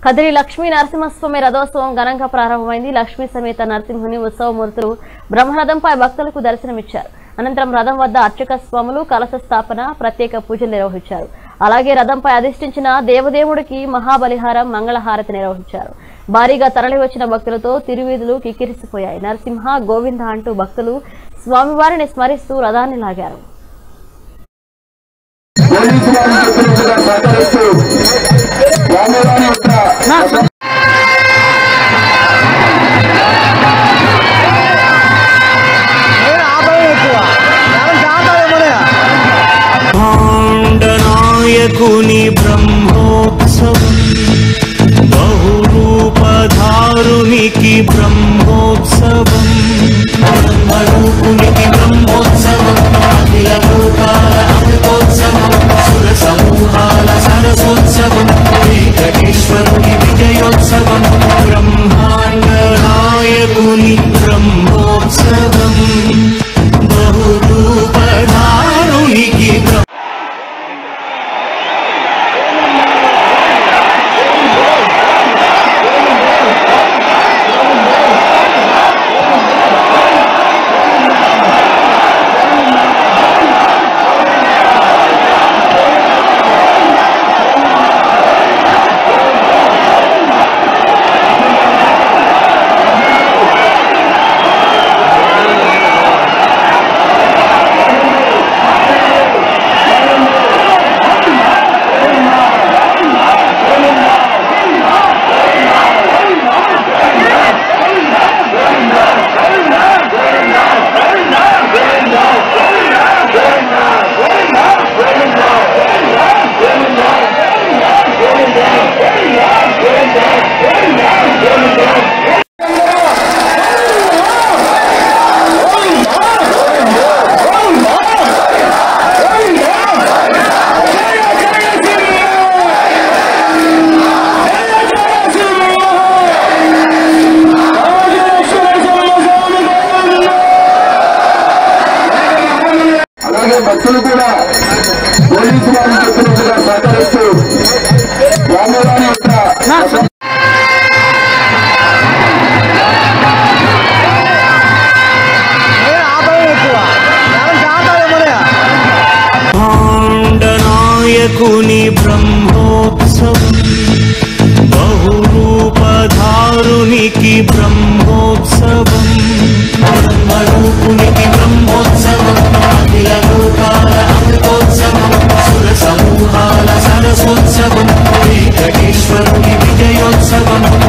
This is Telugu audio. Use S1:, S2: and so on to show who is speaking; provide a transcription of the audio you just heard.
S1: కదిరి లక్ష్మీ నరసింహస్వామి రథోత్సవం ఘనంగా ప్రారంభమైంది లక్ష్మీ సమేత నరసింహుని ఉత్సవమూర్తులు బ్రహ్మరథంపై భక్తులకు దర్శనమిచ్చారు అనంతరం రథం వద్ద అర్చక స్వాములు కలశ స్థాపన ప్రత్యేక పూజలు నిర్వహించారు అలాగే రథంపై అధిష్ఠించిన దేవదేవుడికి మహాబలిహారం మంగళహారతి నిర్వహించారు భారీగా తరలివచ్చిన భక్తులతో తిరువీధులు కిక్కిరిసిపోయాయి నరసింహ గోవింద అంటూ భక్తులు స్వామివారిని స్మరిస్తూ రథాన్ని లాగారు
S2: పోలీసు వారు చెప్పినట్టుగా సహకరిస్తూ స్వామివారి యొక్క
S3: భాండనాయకుని బ్రహ్మోత్సవం బహురూపధారునికి బ్రహ్మోత్సవం బ్రహ్మరూపునికి బ్రహ్మోత్సవం అఖిల లోకాల అమృతోత్సవం సుర సమూహాల సరసోత్సవం వెంకటేశ్వరుని విజయోత్సవం బ్రహ్మాండ నాయకుని బ్రహ్మోత్సవం బహురూపధారునికి బ్రహ్మ
S2: అలాగే భక్తులు కూడా పోలీసు వారు చెప్పినట్టుగా సహకరిస్తూ స్వామివారి యొక్క
S3: భాండనాయకుని బ్రహ్మోత్సవం బహురూపధారునికి బ్రహ్మోత్సవం బ్రహ్మరూపునికి బ్రహ్మోత్సవం అఖిల లోకాల అమృతోత్సవం సుర సమూహాల సరసోత్సవం వెంకటేశ్వరుని విజయోత్సవం